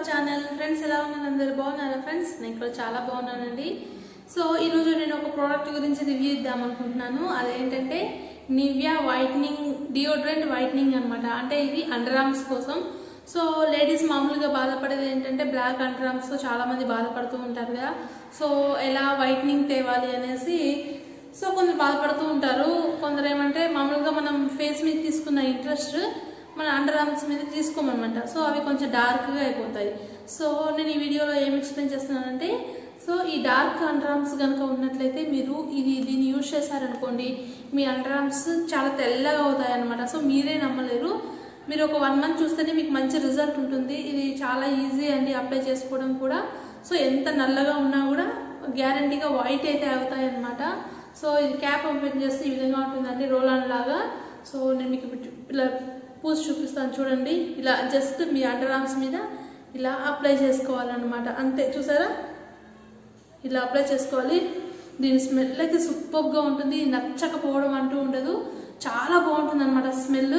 our channel friends ఎలా ఉన్నారు అందరు బాగున్నారా ఫ్రెండ్స్ నేను కూడా చాలా బాగున్నానండి సో ఈరోజు నేను ఒక ప్రోడక్ట్ గురించి రివ్యూ ఇద్దాం అనుకుంటున్నాను అదేంటంటే నివ్యా వైట్నింగ్ డియోడ్రెంట్ వైట్నింగ్ అన్నమాట అంటే ఇది అండర్ ఆర్మ్స్ కోసం సో లేడీస్ మామూలుగా బాధపడేది ఏంటంటే బ్లాక్ అండర్ ఆర్మ్స్తో చాలా మంది బాధపడుతూ ఉంటారు కదా సో ఎలా వైట్నింగ్ తేవాలి అనేసి సో కొందరు బాధపడుతూ ఉంటారు కొందరు ఏమంటే మామూలుగా మనం ఫేస్ మీద తీసుకున్న ఇంట్రెస్ట్ మన అండర్ ఆర్మ్స్ మీద తీసుకోమన్నమాట సో అవి కొంచెం డార్క్గా అయిపోతాయి సో నేను ఈ వీడియోలో ఏం ఎక్స్ప్లెయిన్ చేస్తున్నానంటే సో ఈ డార్క్ అండర్ ఆర్మ్స్ కనుక ఉన్నట్లయితే మీరు ఇది దీన్ని యూజ్ చేశారనుకోండి మీ అండర్ ఆర్మ్స్ చాలా తెల్లగా అవుతాయి అనమాట సో మీరే నమ్మలేరు మీరు ఒక వన్ మంత్ చూస్తేనే మీకు మంచి రిజల్ట్ ఉంటుంది ఇది చాలా ఈజీ అండి అప్లై చేసుకోవడం కూడా సో ఎంత నల్లగా ఉన్నా కూడా గ్యారంటీగా వైట్ అయితే అవుతాయి అనమాట సో ఇది క్యాప్ ఓపెన్ చేస్తే ఈ విధంగా ఉంటుందండి రోల్ ఆన్ లాగా సో నేను మీకు ఇప్పుడు చూ- ఇలా పూసి చూపిస్తాను చూడండి ఇలా జస్ట్ మీ అండర్ ఆర్మ్స్ మీద ఇలా అప్లై చేసుకోవాలన్నమాట అంతే చూసారా ఇలా అప్లై చేసుకోవాలి దీని స్మెల్ అయితే సూపర్గా ఉంటుంది నచ్చకపోవడం అంటూ ఉండదు చాలా బాగుంటుంది అనమాట స్మెల్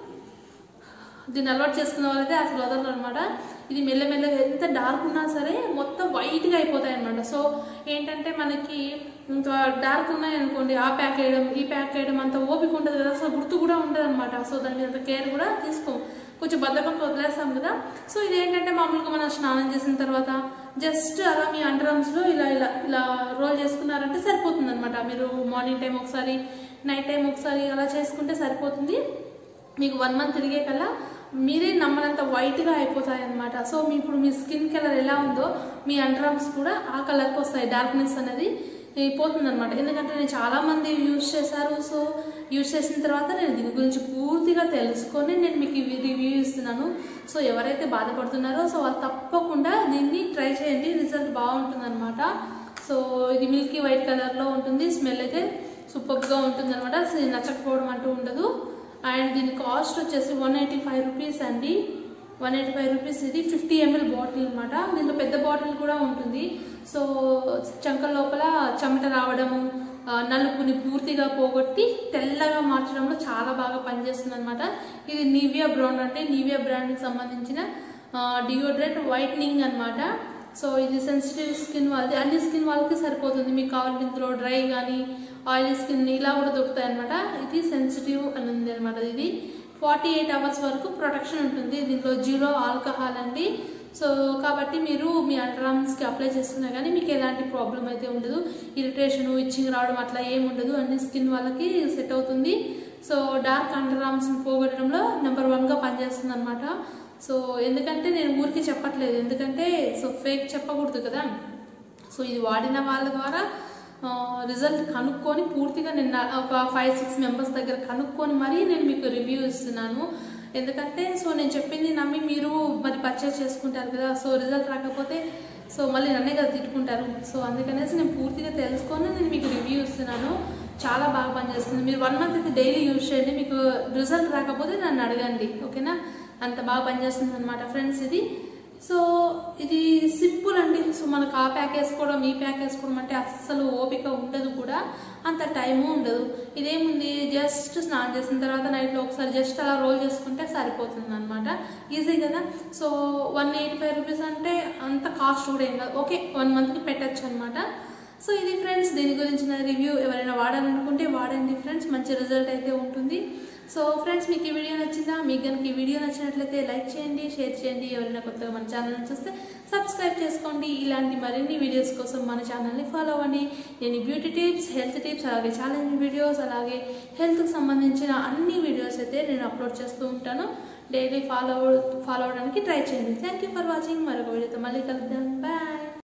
దీన్ని అలవాటు చేసుకున్న వాళ్ళైతే అసలు వదలరు అనమాట ఇది మెల్లమెల్లగా ఎంత డార్క్ ఉన్నా సరే మొత్తం వైట్గా అయిపోతాయి అనమాట సో ఏంటంటే మనకి ఇంకా డార్క్ ఉన్నాయి అనుకోండి ఆ ప్యాక్ వేయడం ఈ ప్యాక్ వేయడం అంత ఓపిక ఉంటుంది కదా సో గుర్తు కూడా ఉండదు అనమాట సో దాని మీద అంత కేర్ కూడా తీసుకోం కొంచెం బద్ధకంతో వదిలేస్తాం కదా సో ఇది ఏంటంటే మామూలుగా మనం స్నానం చేసిన తర్వాత జస్ట్ అలా మీ అండర్ ఆర్మ్స్లో ఇలా ఇలా ఇలా రోల్ చేసుకున్నారంటే సరిపోతుంది అనమాట మీరు మార్నింగ్ టైం ఒకసారి నైట్ టైం ఒకసారి అలా చేసుకుంటే సరిపోతుంది మీకు వన్ మంత్ తిరిగే కల్లా మీరే నమ్మనంత వైట్గా అయిపోతాయి అనమాట సో మీ ఇప్పుడు మీ స్కిన్ కలర్ ఎలా ఉందో మీ అండర్ ఆర్మ్స్ కూడా ఆ కలర్కి వస్తాయి డార్క్నెస్ అనేది పోతుంది అనమాట ఎందుకంటే నేను చాలా మంది యూజ్ చేశారు సో యూజ్ చేసిన తర్వాత నేను దీని గురించి పూర్తిగా తెలుసుకొని నేను మీకు ఇవి రివ్యూ ఇస్తున్నాను సో ఎవరైతే బాధపడుతున్నారో సో వాళ్ళు తప్పకుండా దీన్ని ట్రై చేయండి రిజల్ట్ బాగుంటుంది అనమాట సో ఇది మిల్కీ వైట్ కలర్లో ఉంటుంది స్మెల్ అయితే సూపర్గా ఉంటుంది అనమాట నచ్చకపోవడం అంటూ ఉండదు అండ్ దీని కాస్ట్ వచ్చేసి వన్ ఎయిటీ ఫైవ్ రూపీస్ అండి వన్ ఎయిటీ ఫైవ్ రూపీస్ ఇది ఫిఫ్టీ ఎంఎల్ బాటిల్ అనమాట దీంట్లో పెద్ద బాటిల్ కూడా ఉంటుంది సో చంకల లోపల చెమట రావడము ఆ, నలుపుని పూర్తిగా పోగొట్టి తెల్లగా మార్చడంలో చాలా బాగా పనిచేస్తుంది అనమాట ఇది నీవియా బ్రాండ్ అంటే నీవియా బ్రాండ్కి సంబంధించిన డియోడ్రెంట్ వైట్నింగ్ అన్నమాట సో ఇది సెన్సిటివ్ స్కిన్ వాళ్ళది అన్ని స్కిన్ వాళ్ళకి సరిపోతుంది మీకు కావాలంటే ఇందులో డ్రై కానీ ఆయిలీ స్కిన్ ఇలా కూడా దొరుకుతాయి అనమాట ఇది సెన్సిటివ్ అని ఉంది అనమాట ఇది ఫార్టీ ఎయిట్ అవర్స్ వరకు ప్రొటెక్షన్ ఉంటుంది దీంట్లో జీరో ఆల్కహాల్ అండి సో కాబట్టి మీరు మీ అండర్ ఆర్మ్స్కి అప్లై చేసుకున్నా కానీ మీకు ఎలాంటి ప్రాబ్లం అయితే ఉండదు ఇరిటేషన్ ఇచ్చింగ్ రావడం అట్లా ఏం ఉండదు అన్ని స్కిన్ వాళ్ళకి సెట్ అవుతుంది సో డార్క్ అండర్ ఆర్మ్స్ని పోగొట్టడంలో నెంబర్ వన్గా పనిచేస్తుంది అనమాట సో ఎందుకంటే నేను ఊరికి చెప్పట్లేదు ఎందుకంటే సో ఫేక్ చెప్పకూడదు కదా సో ఇది వాడిన వాళ్ళ ద్వారా రిజల్ట్ కనుక్కొని పూర్తిగా నేను నా- ఒక ఫైవ్ సిక్స్ మెంబర్స్ దగ్గర కనుక్కొని మరీ నేను మీకు రివ్యూ ఇస్తున్నాను ఎందుకంటే సో నేను చెప్పింది నమ్మి మీరు మరి పర్చేస్ చేసుకుంటారు కదా సో రిజల్ట్ రాకపోతే సో మళ్ళీ నన్నే కదా తిట్టుకుంటారు సో అందుకనేసి నేను పూర్తిగా తెలుసుకొని నేను మీకు రివ్యూ ఇస్తున్నాను చాలా బాగా పనిచేస్తుంది మీరు వన్ మంత్ అయితే డైలీ యూజ్ చేయండి మీకు రిజల్ట్ రాకపోతే నన్ను అడగండి ఓకేనా అంత బాగా పనిచేస్తుంది అనమాట ఫ్రెండ్స్ ఇది సో ఇది సింపుల్ అండి సో మనకు ఆ ప్యాక్ వేసుకోవడం ఈ ప్యాక్ వేసుకోవడం అంటే అస్సలు ఓపిక ఉండదు కూడా అంత టైము ఉండదు ఇదేముంది జస్ట్ స్నానం చేసిన తర్వాత నైట్లో ఒకసారి జస్ట్ అలా రోల్ చేసుకుంటే సరిపోతుంది అనమాట ఈజీ కదా so one eighty five rupees అంటే అంత కాస్ట్ కూడా ఏం కాదు ఓకే వన్ మంత్కి పెట్టచ్చు అనమాట సో ఇది ఫ్రెండ్స్ దీని గురించిన రివ్యూ ఎవరైనా వాడాలనుకుంటే వాడండి ఫ్రెండ్స్ మంచి రిజల్ట్ అయితే ఉంటుంది సో ఫ్రెండ్స్ మీకు ఈ వీడియో నచ్చిందా మీకు కనుక ఈ వీడియో నచ్చినట్లయితే లైక్ చేయండి షేర్ చేయండి ఎవరైనా కొత్తగా మన ఛానల్ని చూస్తే సబ్స్క్రైబ్ చేసుకోండి ఇలాంటి మరిన్ని వీడియోస్ కోసం మన ఛానల్ని ఫాలో అవ్వండి నేను బ్యూటీ టిప్స్ హెల్త్ టిప్స్ అలాగే ఛాలెంజ్ వీడియోస్ అలాగే హెల్త్కి సంబంధించిన అన్ని వీడియోస్ అయితే నేను అప్లోడ్ చేస్తూ ఉంటాను డైలీ ఫాలో ఫాలో అవ్వడానికి ట్రై చేయండి థ్యాంక్ యూ ఫర్ వాచింగ్ మరొక వీడియోతో మళ్ళీ కలుద్దాం బాయ్